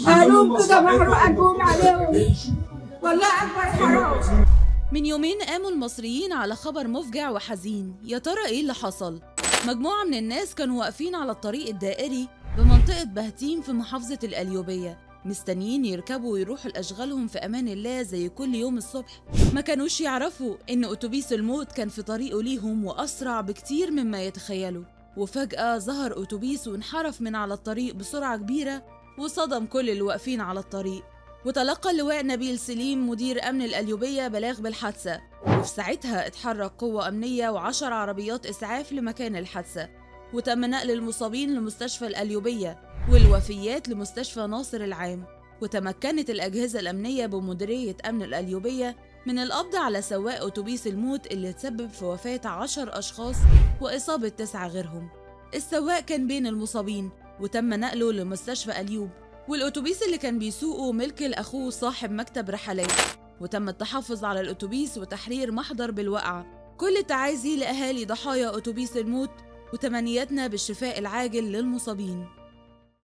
قالوا كده مروا قلبهم عليهم والله اكبر حرام من يومين قاموا المصريين على خبر مفجع وحزين يا ترى ايه اللي حصل مجموعة من الناس كانوا واقفين على الطريق الدائري بمنطقة بهتيم في محافظة القليوبية مستنيين يركبوا ويروحوا لأشغالهم في أمان الله زي كل يوم الصبح ما كانوش يعرفوا إن أتوبيس الموت كان في طريقه ليهم وأسرع بكتير مما يتخيلوا وفجأة ظهر أتوبيس وانحرف من على الطريق بسرعة كبيرة وصدم كل اللي واقفين على الطريق وتلقى اللواء نبيل سليم مدير أمن القليوبية بلاغ بالحادثة وفي ساعتها اتحرك قوة أمنية وعشر عربيات إسعاف لمكان الحادثة وتم نقل المصابين لمستشفى القليوبية والوفيات لمستشفى ناصر العام وتمكنت الأجهزة الأمنية بمديرية أمن القليوبية من القبض على سواق أتوبيس الموت اللي تسبب في وفاة عشر أشخاص وإصابة تسعة غيرهم السواق كان بين المصابين وتم نقله لمستشفى أليوب والأتوبيس اللي كان بيسوقه ملك لأخوه صاحب مكتب رحلات وتم التحفظ على الأتوبيس وتحرير محضر بالوقعة كل التعازي لأهالي ضحايا أتوبيس الموت وتمنياتنا بالشفاء العاجل للمصابين